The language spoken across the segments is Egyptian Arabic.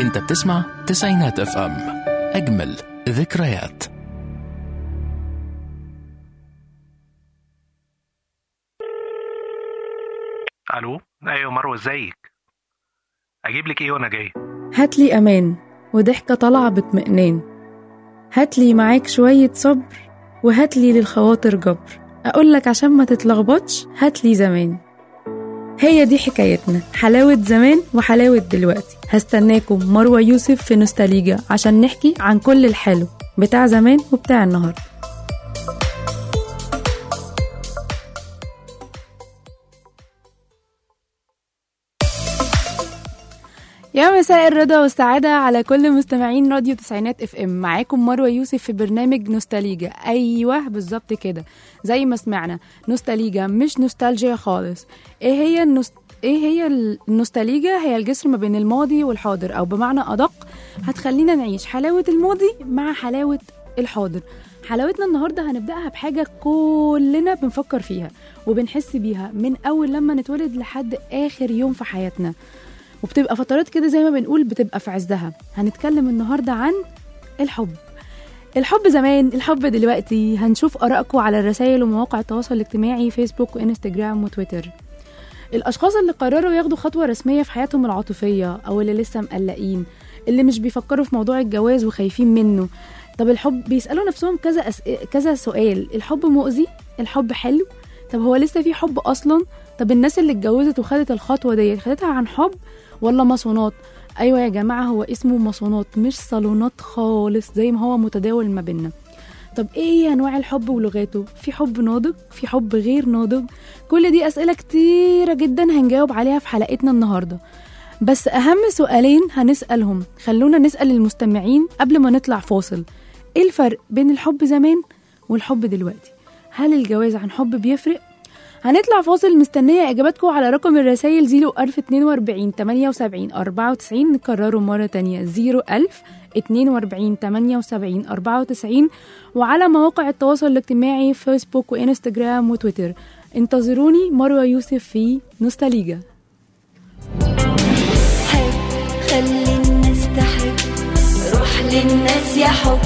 انت بتسمع تسعينات اف ام اجمل ذكريات الو ايوه مروه ازيك اجيب لك ايه وانا جاي هاتلي أمان وضحكة طالعة باطمئنان هاتلي معاك شوية صبر وهاتلي للخواطر جبر أقولك عشان ما تتلخبطش هاتلي زمان هي دي حكايتنا حلاوة زمان وحلاوة دلوقتي هستناكم مروة يوسف في نوستاليجا عشان نحكي عن كل الحلو بتاع زمان وبتاع النهاردة يا مساء الرضا والسعادة على كل مستمعين راديو تسعينات اف ام معاكم مروة يوسف في برنامج نوستاليجا ايوه بالظبط كده زي ما سمعنا نوستاليجا مش نوستالجيا خالص ايه هي النوست... ايه هي النوستاليجا هي الجسر ما بين الماضي والحاضر او بمعنى ادق هتخلينا نعيش حلاوة الماضي مع حلاوة الحاضر حلاوتنا النهارده هنبداها بحاجه كلنا بنفكر فيها وبنحس بيها من اول لما نتولد لحد اخر يوم في حياتنا وبتبقى فترات كده زي ما بنقول بتبقى في عزها هنتكلم النهارده عن الحب الحب زمان الحب دلوقتي هنشوف ارائكم على الرسائل ومواقع التواصل الاجتماعي فيسبوك وانستجرام وتويتر الاشخاص اللي قرروا ياخدوا خطوه رسميه في حياتهم العاطفيه او اللي لسه مقلقين اللي مش بيفكروا في موضوع الجواز وخايفين منه طب الحب بيسالوا نفسهم كذا أس... كذا سؤال الحب مؤذي الحب حلو طب هو لسه في حب اصلا طب الناس اللي اتجوزت وخدت الخطوه دي خدتها عن حب ولا مصونات ايوه يا جماعه هو اسمه مصونات مش صالونات خالص زي ما هو متداول ما بينا طب ايه هي انواع الحب ولغاته في حب ناضج في حب غير ناضج كل دي اسئله كتيره جدا هنجاوب عليها في حلقتنا النهارده بس اهم سؤالين هنسالهم خلونا نسال المستمعين قبل ما نطلع فاصل ايه الفرق بين الحب زمان والحب دلوقتي هل الجواز عن حب بيفرق هنطلع فاصل مستنية إجاباتكم على رقم الرسايل 01042 78 94 نكرره مرة تانية 01000 42 78 94 وعلى مواقع التواصل الاجتماعي فيسبوك وإنستجرام وتويتر انتظروني مروة يوسف في نوستاليجا حب خلي الناس تحب روح للناس يا حب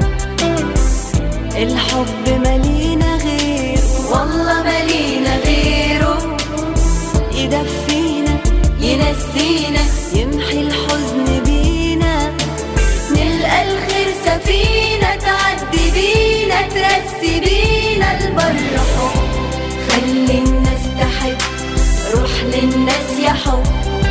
الحب ملينا غير والله ملينا غيره يدفينا ينسينا يمحي الحزن بينا نلقى الخير سفينة تعدي بينا ترسي بينا البر حب خلي الناس تحب روح للناس يا حب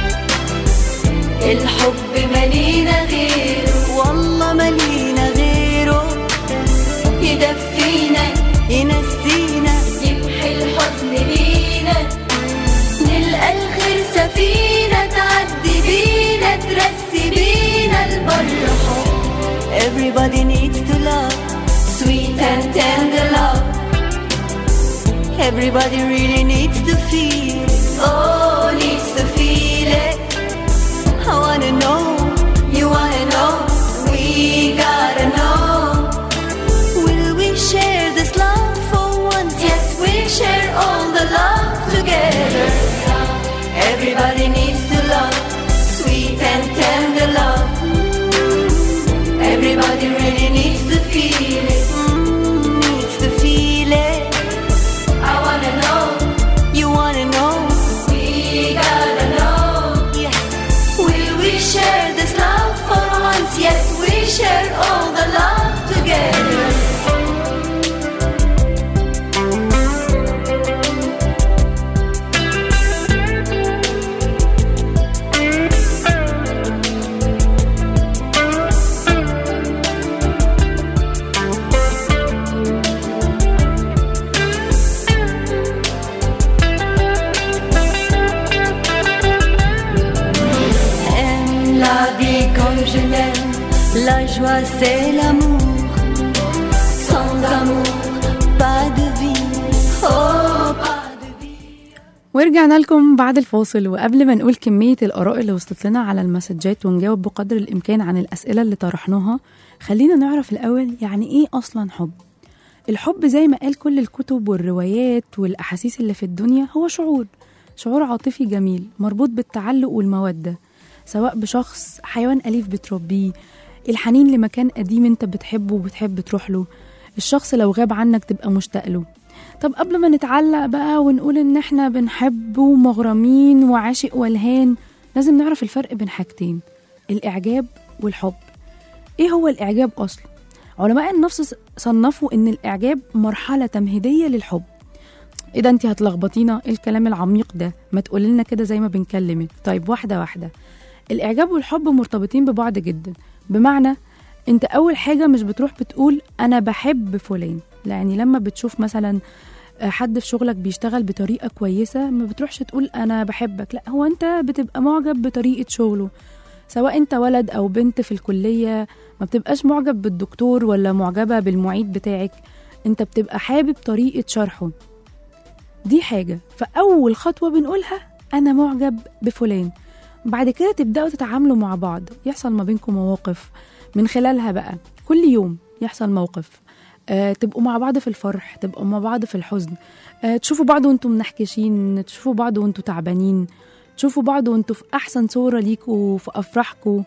الحب ملينا غيره والله ملينا غيره يدفينا ينسينا يمحي الحزن بينا نلقى الخير سفينة تعدي بينا ترسي بينا البر حب Everybody needs to love Sweet and tender love Everybody really needs to feel Oh, needs to feel it I wanna know, you wanna know, we gotta know. Will we share this love for once? Yes, we'll share all the love together. Everybody needs to love, sweet and tender love. Everybody really needs to feel it, Mm, needs to feel it. I wanna know, you wanna know, we gotta know. Yes. Will we share this love for once? Yes, we share all the love together. Aime la vie comme je l'aime. La joie, c'est l'amour. Sans amour, pas de vie. Oh, pas de vie. ورجعنا لكم بعد الفاصل وقبل ما نقول كمية الآراء اللي وصلت لنا على المسجات ونجاوب بقدر الإمكان عن الأسئلة اللي طرحناها خلينا نعرف الأول يعني إيه أصلا حب الحب زي ما قال كل الكتب والروايات والأحاسيس اللي في الدنيا هو شعور شعور عاطفي جميل مربوط بالتعلق والمودة سواء بشخص حيوان أليف بتربيه الحنين لمكان قديم انت بتحبه وبتحب تروح له الشخص لو غاب عنك تبقى مشتاق له طب قبل ما نتعلق بقى ونقول ان احنا بنحب ومغرمين وعاشق والهان لازم نعرف الفرق بين حاجتين الاعجاب والحب ايه هو الاعجاب اصلا علماء النفس صنفوا ان الاعجاب مرحله تمهيديه للحب ايه ده انت هتلخبطينا ايه الكلام العميق ده ما تقولي لنا كده زي ما بنكلمك طيب واحده واحده الاعجاب والحب مرتبطين ببعض جدا بمعنى انت اول حاجه مش بتروح بتقول انا بحب فلان يعني لما بتشوف مثلا حد في شغلك بيشتغل بطريقه كويسه ما بتروحش تقول انا بحبك لا هو انت بتبقى معجب بطريقه شغله سواء انت ولد او بنت في الكليه ما بتبقاش معجب بالدكتور ولا معجبه بالمعيد بتاعك انت بتبقى حابب طريقه شرحه دي حاجه فاول خطوه بنقولها انا معجب بفلان بعد كده تبداوا تتعاملوا مع بعض يحصل ما بينكم مواقف من خلالها بقى كل يوم يحصل موقف آه، تبقوا مع بعض في الفرح تبقوا مع بعض في الحزن آه، تشوفوا بعض وانتم منحكشين تشوفوا بعض وانتم تعبانين تشوفوا بعض وانتم في احسن صوره ليكوا في افراحكوا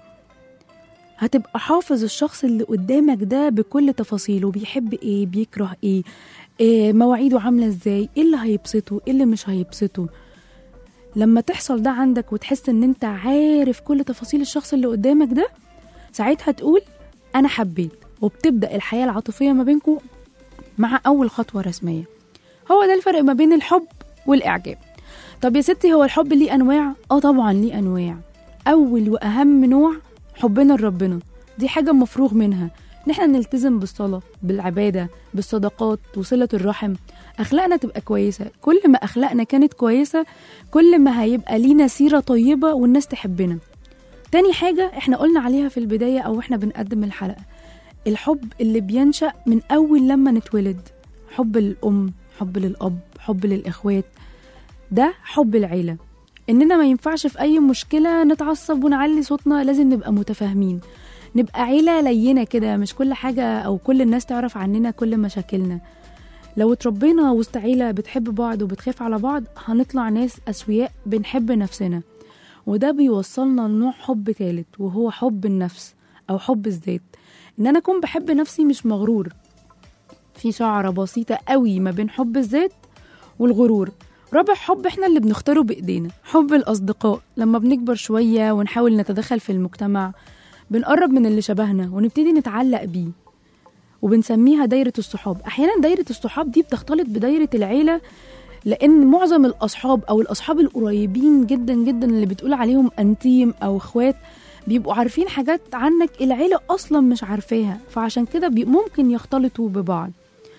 هتبقى حافظ الشخص اللي قدامك ده بكل تفاصيله بيحب ايه بيكره ايه, إيه مواعيده عامله ازاي ايه اللي هيبسطه ايه اللي مش هيبسطه لما تحصل ده عندك وتحس ان انت عارف كل تفاصيل الشخص اللي قدامك ده ساعتها تقول انا حبيت وبتبدا الحياه العاطفيه ما بينكم مع اول خطوه رسميه هو ده الفرق ما بين الحب والاعجاب طب يا ستي هو الحب ليه انواع اه طبعا ليه انواع اول واهم نوع حبنا لربنا دي حاجه مفروغ منها ان احنا نلتزم بالصلاه بالعباده بالصدقات وصله الرحم اخلاقنا تبقى كويسه كل ما اخلاقنا كانت كويسه كل ما هيبقى لينا سيره طيبه والناس تحبنا تاني حاجه احنا قلنا عليها في البدايه او احنا بنقدم الحلقه الحب اللي بينشأ من أول لما نتولد حب للأم حب للأب حب للإخوات ده حب العيلة إننا ما ينفعش في أي مشكلة نتعصب ونعلي صوتنا لازم نبقى متفاهمين نبقى عيلة لينة كده مش كل حاجة أو كل الناس تعرف عننا كل مشاكلنا لو اتربينا وسط عيلة بتحب بعض وبتخاف على بعض هنطلع ناس أسوياء بنحب نفسنا وده بيوصلنا لنوع حب تالت وهو حب النفس أو حب الذات ان انا اكون بحب نفسي مش مغرور في شعره بسيطه قوي ما بين حب الذات والغرور رابع حب احنا اللي بنختاره بايدينا حب الاصدقاء لما بنكبر شويه ونحاول نتدخل في المجتمع بنقرب من اللي شبهنا ونبتدي نتعلق بيه وبنسميها دايرة الصحاب أحيانا دايرة الصحاب دي بتختلط بدايرة العيلة لأن معظم الأصحاب أو الأصحاب القريبين جدا جدا اللي بتقول عليهم أنتيم أو إخوات بيبقوا عارفين حاجات عنك العيلة أصلا مش عارفاها فعشان كده بي- ممكن يختلطوا ببعض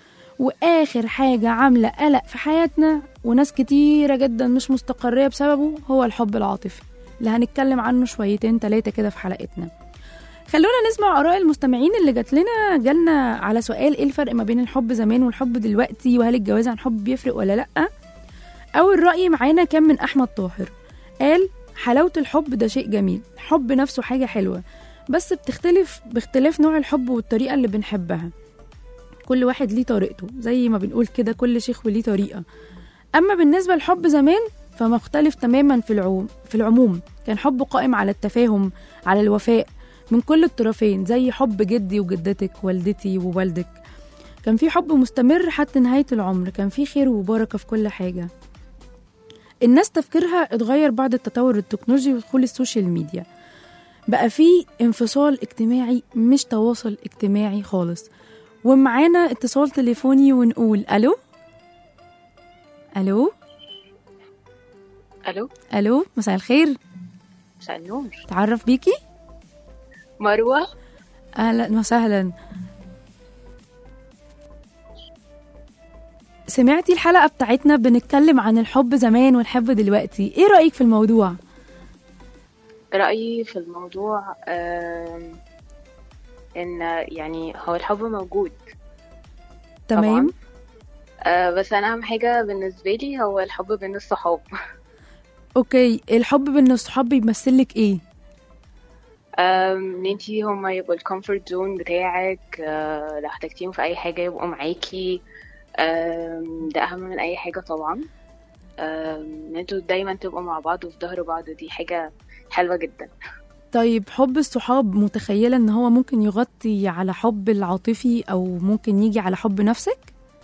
وآخر حاجة عاملة قلق في حياتنا وناس كتيرة جدا مش مستقرية بسببه هو الحب العاطفي اللي هنتكلم عنه شويتين تلاتة كده في حلقتنا خلونا نسمع آراء المستمعين اللي جات لنا جالنا على سؤال ايه الفرق ما بين الحب زمان والحب دلوقتي وهل الجواز عن حب بيفرق ولا لأ أول رأي معانا كان من أحمد طاهر قال حلاوة الحب ده شيء جميل الحب نفسه حاجة حلوة بس بتختلف باختلاف نوع الحب والطريقة اللي بنحبها كل واحد ليه طريقته زي ما بنقول كده كل شيخ وليه طريقة أما بالنسبة للحب زمان فمختلف تماما في العموم في العموم كان حب قائم على التفاهم على الوفاء من كل الطرفين زي حب جدي وجدتك والدتي ووالدك كان في حب مستمر حتى نهاية العمر كان في خير وبركة في كل حاجة الناس تفكيرها اتغير بعد التطور التكنولوجي ودخول السوشيال ميديا بقى في انفصال اجتماعي مش تواصل اجتماعي خالص ومعانا اتصال تليفوني ونقول الو الو الو الو مساء الخير مساء النور تعرف بيكي مروه اهلا وسهلا سمعتي الحلقة بتاعتنا بنتكلم عن الحب زمان والحب دلوقتي ايه رأيك في الموضوع؟ رايي في الموضوع آم، ان يعني هو الحب موجود تمام آه، بس انا اهم حاجه بالنسبه لي هو الحب بين الصحاب اوكي الحب بين الصحاب بيمثلك ايه؟ آم، ان انتي هما يبقوا الكومفورت زون بتاعك آه، لو احتجتيهم في اي حاجه يبقوا معاكي آم، ده اهم من اي حاجه طبعا آم، ان انتوا دايما تبقوا مع بعض وفي ظهر بعض دي حاجه حلوة جدا طيب حب الصحاب متخيلة ان هو ممكن يغطي على حب العاطفي او ممكن يجي على حب نفسك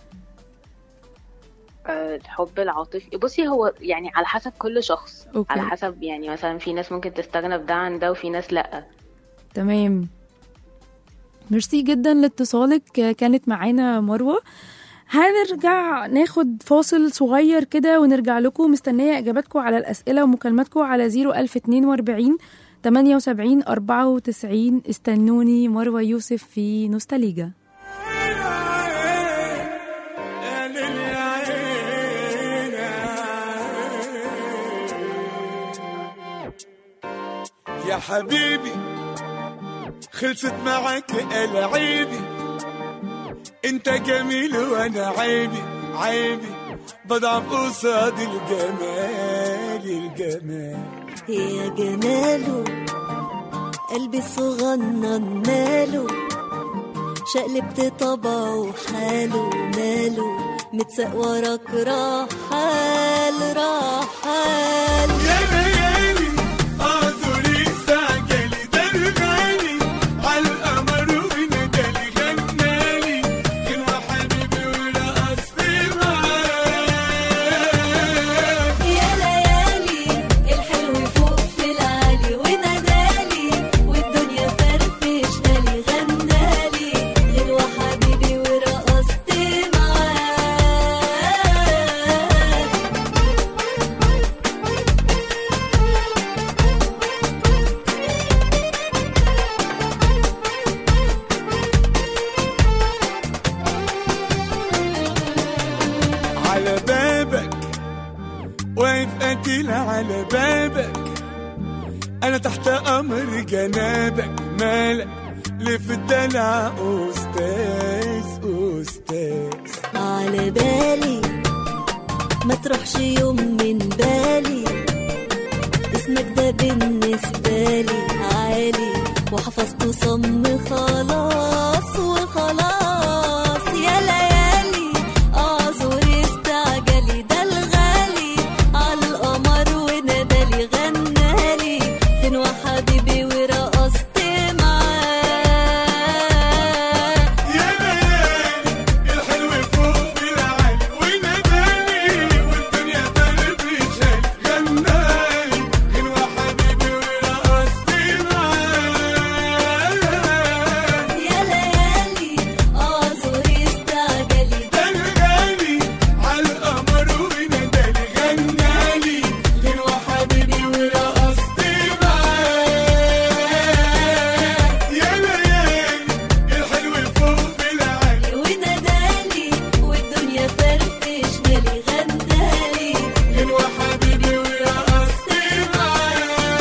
آه، الحب العاطفي بصي هو يعني على حسب كل شخص أوكي. على حسب يعني مثلا في ناس ممكن تستغنى بده عن ده وفي ناس لأ تمام ميرسي جدا لاتصالك كانت معانا مروة هنرجع ناخد فاصل صغير كده ونرجع لكم مستنية إجاباتكم على الأسئلة ومكالماتكم على 01042 78 94 استنوني مروة يوسف في نوستاليجا يا حبيبي خلصت معك العيبي انت جميل وانا عيبي عيبي بضعف قصاد الجمال الجمال يا جماله قلبي الصغنن ماله شقلبت طبعه وحاله ماله متساق وراك رحال رحال يا ليالي اعذري استعجلي ده الغالي عالقمر وندالي غنالي كان حبيبي ورقصت معاه يا ليالي الحلو فوق في العالي ونادالي والدنيا فرفشها لي غنالي غنوة حبيبي ورقصت معاه على بابك واقف قتيل على بابك انا تحت امر جنابك مالك ليه في الدلع استاذ استاذ على بالي ما تروحش يوم من بالي اسمك ده بالنسبة لي عالي وحفظته صم خلاص وخلاص يا ليالي اعذر استعجلي ده الغالي عالقمر ونادالي غنالي غنوة حبيبي ورقصت معاه يا ليالي الحلو فوق في العالي وناداني والدنيا فرفشة غنالي غنوة حبيبي ورقصت معاه يا ليالي اعذر استعجلي ده الغالي عالقمر ونادالي غنالي غنوة حبيبي ورقصت معاه يا ليالي الحلو فوق في العالي ونادالي والدنيا فرفشنا لي غنالي غنوة حبيبي ورقصت معاه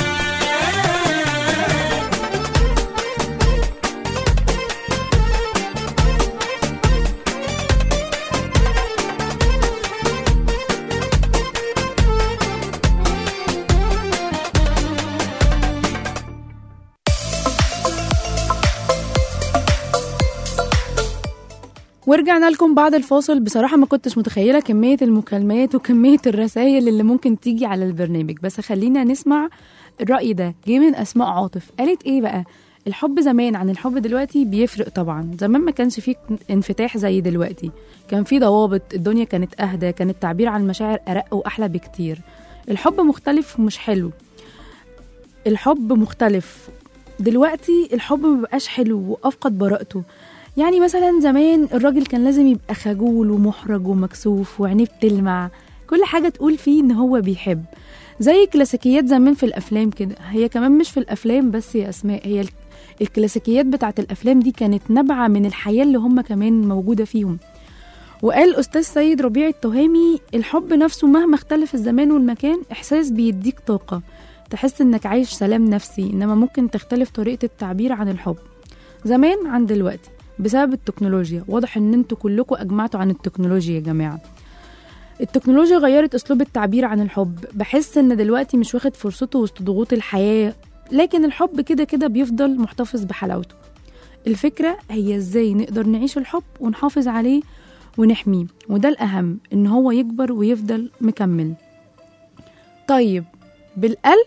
ورجعنا لكم بعد الفاصل بصراحة ما كنتش متخيلة كمية المكالمات وكمية الرسائل اللي ممكن تيجي على البرنامج بس خلينا نسمع الرأي ده جه من أسماء عاطف قالت إيه بقى الحب زمان عن الحب دلوقتي بيفرق طبعا زمان ما كانش فيه انفتاح زي دلوقتي كان فيه ضوابط الدنيا كانت أهدى كان التعبير عن المشاعر أرق وأحلى بكتير الحب مختلف ومش حلو الحب مختلف دلوقتي الحب مبقاش حلو وأفقد براءته يعني مثلا زمان الراجل كان لازم يبقى خجول ومحرج ومكسوف وعينيه بتلمع كل حاجة تقول فيه إن هو بيحب زي كلاسيكيات زمان في الأفلام كده هي كمان مش في الأفلام بس يا أسماء هي ال- الكلاسيكيات بتاعت الأفلام دي كانت نابعة من الحياة اللي هم كمان موجودة فيهم وقال الأستاذ سيد ربيع التهامي الحب نفسه مهما اختلف الزمان والمكان إحساس بيديك طاقة تحس إنك عايش سلام نفسي إنما ممكن تختلف طريقة التعبير عن الحب زمان عن دلوقتي بسبب التكنولوجيا واضح ان انتوا كلكم اجمعتوا عن التكنولوجيا يا جماعه التكنولوجيا غيرت اسلوب التعبير عن الحب بحس ان دلوقتي مش واخد فرصته وسط ضغوط الحياه لكن الحب كده كده بيفضل محتفظ بحلاوته الفكره هي ازاي نقدر نعيش الحب ونحافظ عليه ونحميه وده الاهم ان هو يكبر ويفضل مكمل طيب بالقلب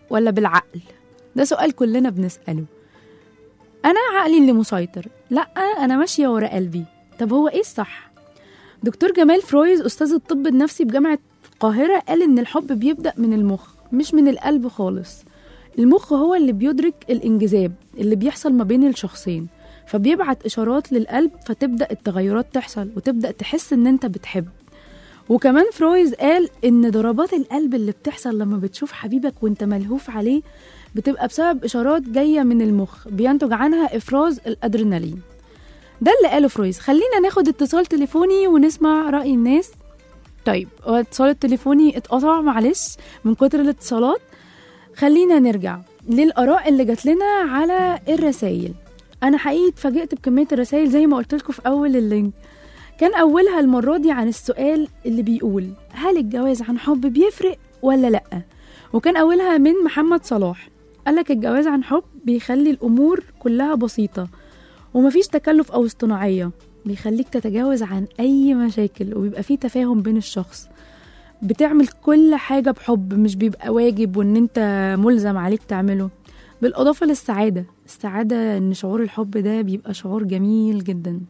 ولا بالعقل ده سؤال كلنا بنسأله أنا عقلي اللي مسيطر لأ أنا ماشية ورا قلبي طب هو إيه الصح؟ دكتور جمال فرويز أستاذ الطب النفسي بجامعة القاهرة قال إن الحب بيبدأ من المخ مش من القلب خالص المخ هو اللي بيدرك الانجذاب اللي بيحصل ما بين الشخصين فبيبعت إشارات للقلب فتبدأ التغيرات تحصل وتبدأ تحس إن أنت بتحب وكمان فرويز قال إن ضربات القلب اللي بتحصل لما بتشوف حبيبك وانت ملهوف عليه بتبقى بسبب إشارات جاية من المخ بينتج عنها إفراز الأدرينالين ده اللي قاله فرويز خلينا ناخد اتصال تليفوني ونسمع رأي الناس طيب هو الاتصال التليفوني اتقطع معلش من كتر الاتصالات خلينا نرجع للآراء اللي جات لنا على الرسايل أنا حقيقي اتفاجئت بكمية الرسايل زي ما قلت لكم في أول اللينك كان أولها المرة دي عن السؤال اللي بيقول هل الجواز عن حب بيفرق ولا لأ وكان أولها من محمد صلاح قالك الجواز عن حب بيخلي الأمور كلها بسيطة ومفيش تكلف أو اصطناعية بيخليك تتجاوز عن أي مشاكل وبيبقى فيه تفاهم بين الشخص بتعمل كل حاجة بحب مش بيبقى واجب وان انت ملزم عليك تعمله بالإضافة للسعادة السعادة ان شعور الحب ده بيبقى شعور جميل جدا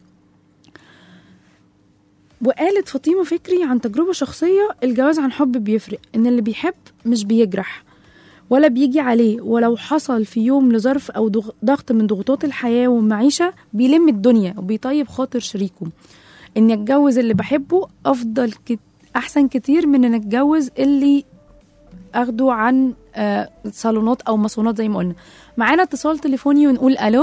وقالت فاطمة فكري عن تجربة شخصية الجواز عن حب بيفرق ان اللي بيحب مش بيجرح ولا بيجي عليه ولو حصل في يوم لظرف او ضغ- ضغط من ضغوطات الحياة والمعيشة بيلم الدنيا وبيطيب خاطر شريكه ان اتجوز اللي بحبه افضل كت... احسن كتير من ان اتجوز اللي اخده عن آه، صالونات او مصونات زي ما قلنا معانا اتصال تليفوني ونقول الو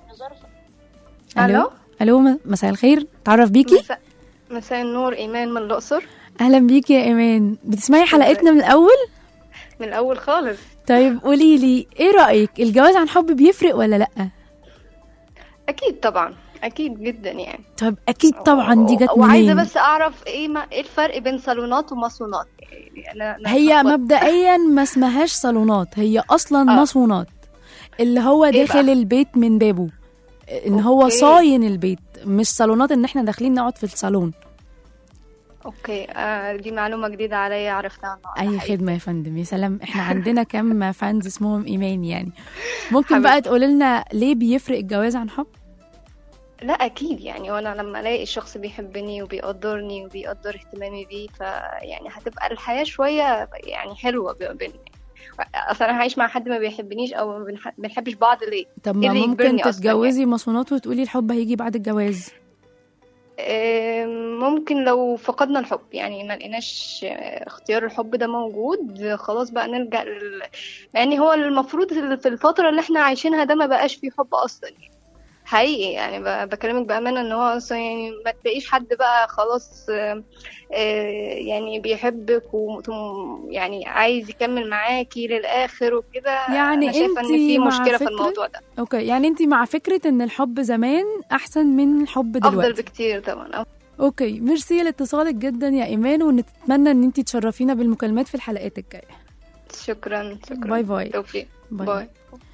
ألو؟ الو م- مساء الخير تعرف بيكي مساء, مساء النور إيمان من الأقصر اهلا بيكي يا ايمان بتسمعي حلقتنا من الاول من الأول خالص طيب قولي لي ايه رايك الجواز عن حب بيفرق ولا لا أكيد طبعا أكيد جدا يعني طب اكيد طبعا دي جت وعايزة منين بس أعرف إيه ما إيه الفرق بين صالونات ومصونات يعني أنا أنا هي اتلخبطت. مبدئيا ما اسمهاش صالونات هي اصلا آه. مصونات اللي هو إيه داخل بقى؟ البيت من بابه ان هو أوكي. صاين البيت مش صالونات ان احنا داخلين نقعد في الصالون أوكي آه دي معلومة جديدة عليا عرفتها النهاردة اي حقيقي. خدمه يا فندم يا سلام احنا عندنا كم فانز اسمهم ايمان يعني ممكن حبيبتي. بقى تقول لنا ليه بيفرق الجواز عن حب لا أكيد يعني وأنا لما ألاقي الشخص بيحبني وبيقدرني وبيقدر اهتمامي بيه فيعني هتبقى الحياة شوية يعني حلوة بيننا أصلا أنا هعيش مع حد ما بيحبنيش أو ما بنح- بنحبش بعض ليه طب إيه ما اللي ممكن يجبرني أصلاً تتجوزي مصونات وتقولي الحب هيجي بعد الجواز آم، ممكن لو فقدنا الحب يعني ما لقيناش آه، اختيار الحب ده موجود آه، خلاص بقى نرجع لل... يعني هو المفروض في الفترة اللي احنا عايشينها ده ما بقاش فيه حب اصلا يعني. حقيقي يعني ب- بكلمك بأمانة ان هو اصلا يعني ما تلاقيش حد بقى خلاص آه، آه، يعني بيحبك وم- يعني عايز يكمل معاكي للآخر وكده يعني انا شايفة ان انتي في مع مشكلة في فكرة- الموضوع ده اوكي يعني انت مع فكره ان الحب زمان احسن من الحب افضل دلوقتي بكتير طبعا اوكي ميرسي لاتصالك جدا يا ايمان ونتمنى ان انت تشرفينا بالمكالمات في الحلقات الجايه شكرا شكرا باي باي. توفيق باي. باي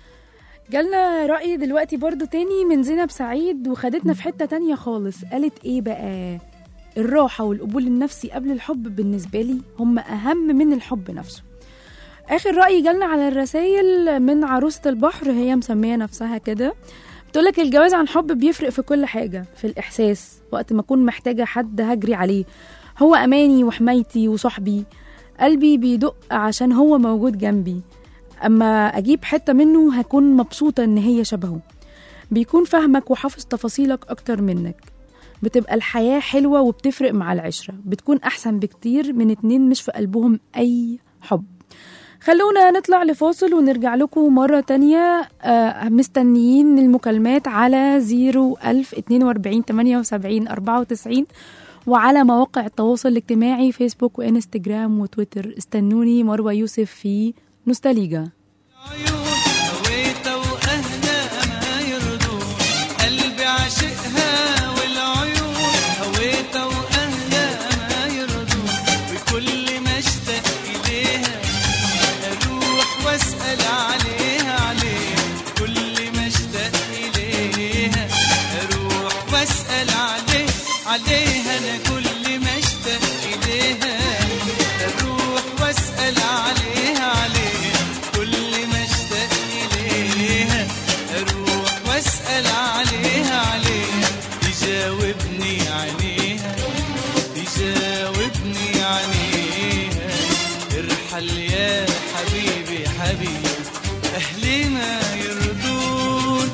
جالنا رأي دلوقتي برضو تاني من زينب سعيد وخدتنا في حتة تانية خالص قالت ايه بقى الراحة والقبول النفسي قبل الحب بالنسبة لي هم أهم من الحب نفسه آخر رأي جالنا على الرسايل من عروسة البحر هي مسمية نفسها كده بتقولك الجواز عن حب بيفرق في كل حاجة في الإحساس وقت ما أكون محتاجة حد هجري عليه هو أماني وحمايتي وصحبي قلبي بيدق عشان هو موجود جنبي اما اجيب حته منه هكون مبسوطه ان هي شبهه بيكون فاهمك وحافظ تفاصيلك اكتر منك بتبقى الحياه حلوه وبتفرق مع العشره بتكون احسن بكتير من اتنين مش في قلبهم اي حب خلونا نطلع لفاصل ونرجع لكم مرة تانية آه، مستنيين المكالمات على 01000 42 78 94 وعلى مواقع التواصل الاجتماعي فيسبوك وانستجرام وتويتر استنوني مروة يوسف في نوستاليجا عيون هويتها واهلها ما يرضون قلبي عاشقها والعيون هويتها واهلها ما يرضون وكل ما اشتاق اليها اروح واسال عليها عليها كل ما اشتاق اليها اروح واسال عليه عليها انا كل ما اشتاق اليها اروح واسال عليها عليها كل حل يا حبيبي حبيبي أهلي ما يرضون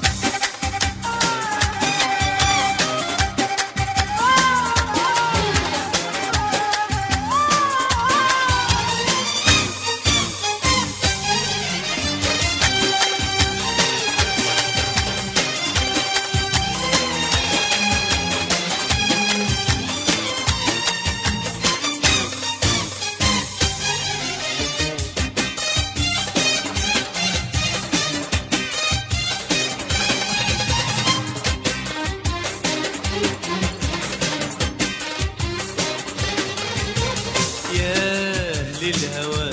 يا أهل الهوى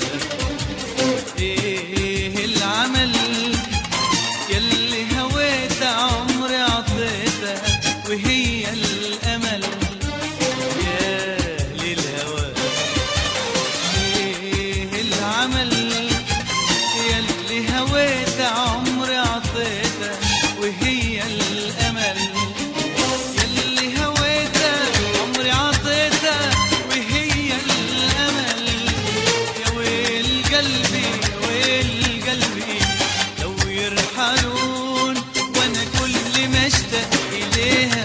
إيه العمل يلي هويت عمري عطيتها وهي الأمل يا أهل الهوى إيه العمل يلي هويت عمري عطيتها وهي الأمل يلي هويتها عمري عطيتها وهي الأمل يا ويل قلبي يا ويل قلبي لو يرحلون وأنا كل ما اشتاق إليها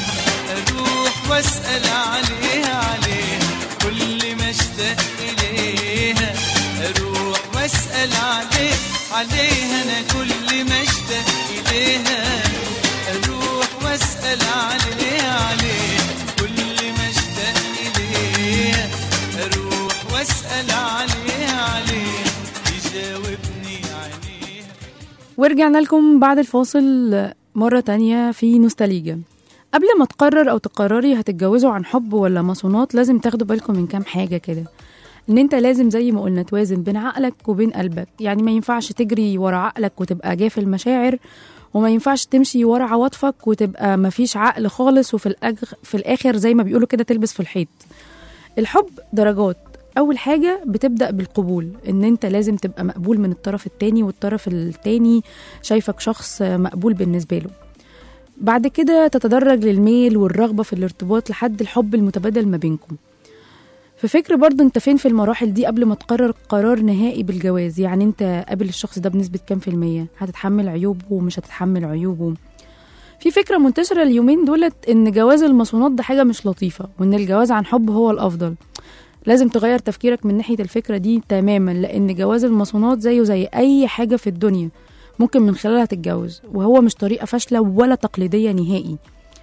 أروح وأسأل عليها عليها كل ما اشتاق إليها أروح وأسأل عليه عليها أنا كل ما اشتاق إليها أروح وأسأل عليها عليه كل ما اشتاق إليها أروح وأسأل عليها عليه يجاوبني عليها ورجعنا لكم بعد الفاصل مرة تانية في نوستاليجا قبل ما تقرر أو تقرري هتتجوزوا عن حب ولا مصونات لازم تاخدوا بالكم من كام حاجة كده ان انت لازم زي ما قلنا توازن بين عقلك وبين قلبك يعني ما ينفعش تجري ورا عقلك وتبقى جاف المشاعر وما ينفعش تمشي ورا عواطفك وتبقى مفيش عقل خالص وفي الأج... في الاخر زي ما بيقولوا كده تلبس في الحيط الحب درجات اول حاجه بتبدا بالقبول ان انت لازم تبقى مقبول من الطرف التاني والطرف التاني شايفك شخص مقبول بالنسبه له بعد كده تتدرج للميل والرغبه في الارتباط لحد الحب المتبادل ما بينكم في فكر برضه انت فين في المراحل دي قبل ما تقرر قرار نهائي بالجواز يعني انت قابل الشخص ده بنسبة كام في المية هتتحمل عيوبه ومش هتتحمل عيوبه في فكرة منتشرة اليومين دولت ان جواز المصونات ده حاجة مش لطيفة وان الجواز عن حب هو الافضل لازم تغير تفكيرك من ناحية الفكرة دي تماما لان جواز المصونات زيه زي اي حاجة في الدنيا ممكن من خلالها تتجوز وهو مش طريقة فاشلة ولا تقليدية نهائي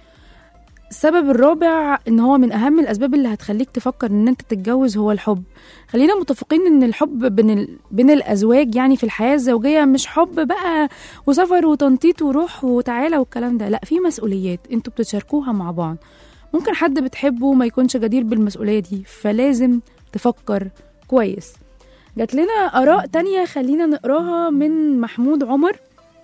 السبب الرابع ان هو من اهم الاسباب اللي هتخليك تفكر ان انت تتجوز هو الحب خلينا متفقين ان الحب بين ال... بين الازواج يعني في الحياه الزوجيه مش حب بقى وسفر وتنطيط وروح وتعالى والكلام ده لا في مسؤوليات انتوا بتشاركوها مع بعض ممكن حد بتحبه ما يكونش جدير بالمسؤوليه دي فلازم تفكر كويس جات لنا اراء تانية خلينا نقراها من محمود عمر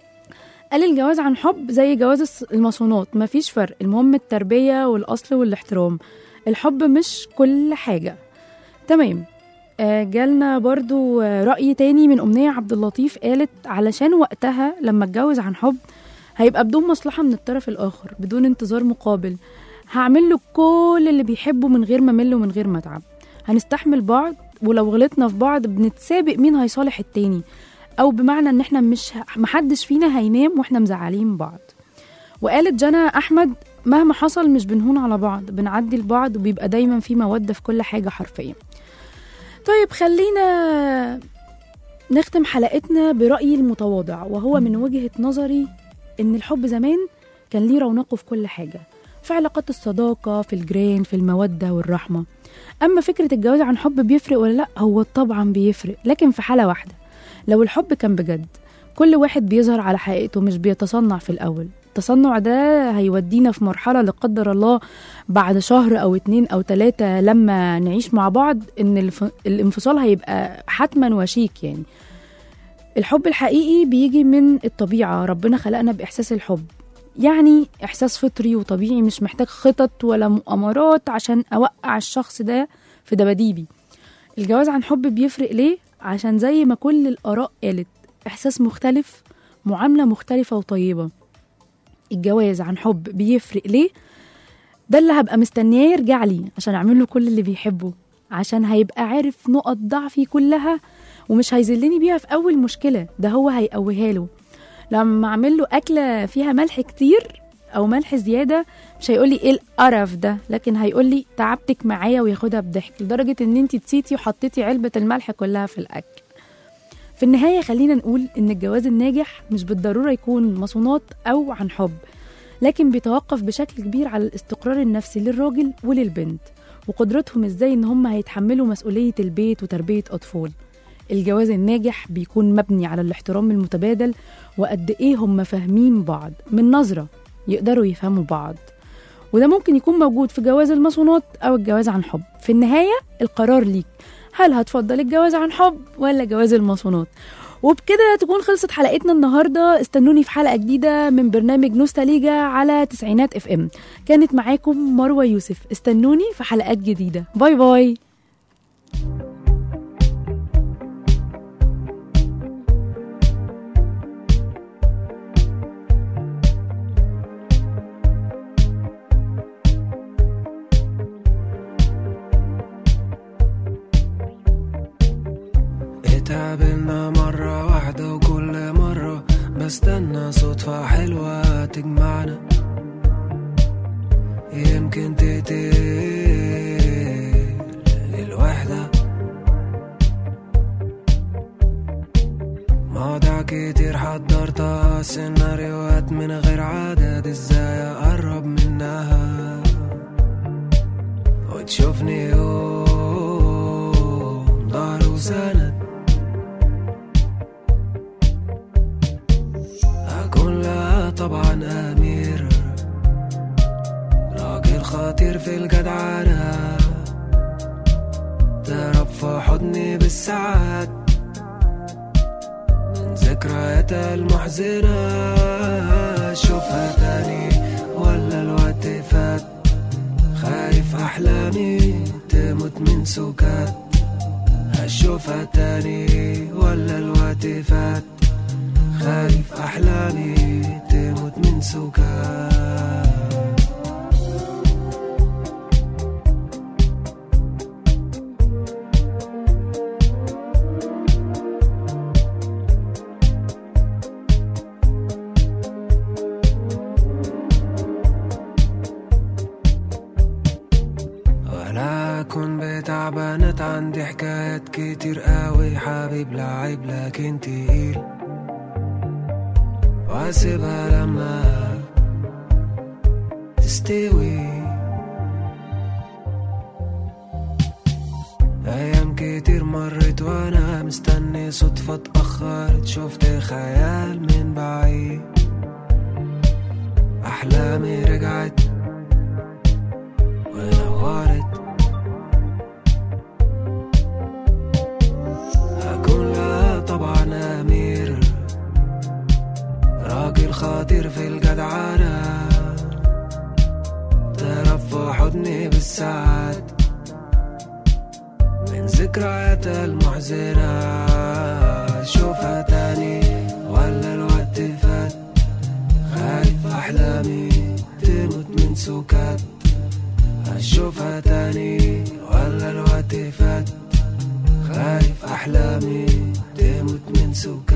قال الجواز عن حب زي جواز الص- المصونات مفيش فرق المهم التربية والأصل والاحترام الحب مش كل حاجة تمام آه، جالنا برضو آه، رأي تاني من أمنية عبد اللطيف قالت علشان وقتها لما اتجوز عن حب هيبقى بدون مصلحة من الطرف الآخر بدون انتظار مقابل هعمل له كل اللي بيحبه من غير ما مل ومن غير ما اتعب هنستحمل بعض ولو غلطنا في بعض بنتسابق مين هيصالح التاني او بمعنى ان احنا مش محدش فينا هينام واحنا مزعلين بعض وقالت جنى احمد مهما حصل مش بنهون على بعض بنعدي لبعض وبيبقى دايما في موده في كل حاجه حرفيا طيب خلينا نختم حلقتنا برأيي المتواضع وهو من وجهة نظري إن الحب زمان كان ليه رونقه في كل حاجة في علاقات الصداقة في الجيران في المودة والرحمة أما فكرة الجواز عن حب بيفرق ولا لأ هو طبعا بيفرق لكن في حالة واحدة لو الحب كان بجد كل واحد بيظهر على حقيقته مش بيتصنع في الأول التصنع ده هيودينا في مرحلة لا قدر الله بعد شهر أو اتنين أو تلاتة لما نعيش مع بعض إن الف... الانفصال هيبقى حتما وشيك يعني الحب الحقيقي بيجي من الطبيعة ربنا خلقنا بإحساس الحب يعني إحساس فطري وطبيعي مش محتاج خطط ولا مؤامرات عشان أوقع الشخص ده في دباديبي الجواز عن حب بيفرق ليه؟ عشان زي ما كل الآراء قالت إحساس مختلف معاملة مختلفة وطيبة الجواز عن حب بيفرق ليه؟ ده اللي هبقى مستنياه يرجع لي عشان أعمل له كل اللي بيحبه عشان هيبقى عارف نقط ضعفي كلها ومش هيذلني بيها في أول مشكلة ده هو هيقويها له لما أعمل له أكلة فيها ملح كتير أو ملح زيادة مش هيقولي إيه القرف ده لكن هيقولي تعبتك معايا وياخدها بضحك لدرجة إن أنت نسيتي وحطيتي علبة الملح كلها في الأكل في النهاية خلينا نقول إن الجواز الناجح مش بالضرورة يكون مصونات أو عن حب لكن بيتوقف بشكل كبير على الاستقرار النفسي للراجل وللبنت وقدرتهم ازاي ان هم هيتحملوا مسؤولية البيت وتربية أطفال الجواز الناجح بيكون مبني على الاحترام المتبادل وقد ايه هم فاهمين بعض من نظرة يقدروا يفهموا بعض وده ممكن يكون موجود في جواز المصونات أو الجواز عن حب في النهاية القرار ليك هل هتفضل الجواز عن حب ولا جواز المصونات وبكده تكون خلصت حلقتنا النهارده استنوني في حلقه جديده من برنامج نوستاليجا على تسعينات اف ام كانت معاكم مروه يوسف استنوني في حلقات جديده باي باي اتقابلنا مرة واحدة وكل مرة بستنى صدفة حلوة تجمعنا يمكن تقتل الوحدة مواضيع كتير حضرتها سيناريوهات من غير عدد ازاي اقرب منها وتشوفني يوم ضهر وسند أكون لها طبعا أمير راجل خطير في الجدعنة تهرب في حضني بالساعات من ذكرياتها المحزنة أشوفها تاني ولا الوقت فات خايف أحلامي تموت من سكات أشوفها تاني ولا الوقت فات خايف أحلامي تموت من سكات ولا أكون بتاع بنات عندي حكايات كتير قوي حبيب لعيب لكن تقيل واسيبها لما تستوي أيام كتير مرت وأنا مستني صدفة اتأخرت شفت خيال من بعيد أحلامي رجعت ونورت أكون لها طبعا أمير راجل خاطر في الجدعنة تهرب في حضني بالساعات من ذكرياتها المحزنة أشوفها تاني ولا الوقت فات خايف أحلامي تموت من سكات أشوفها تاني ولا الوقت فات خايف أحلامي تموت من سكات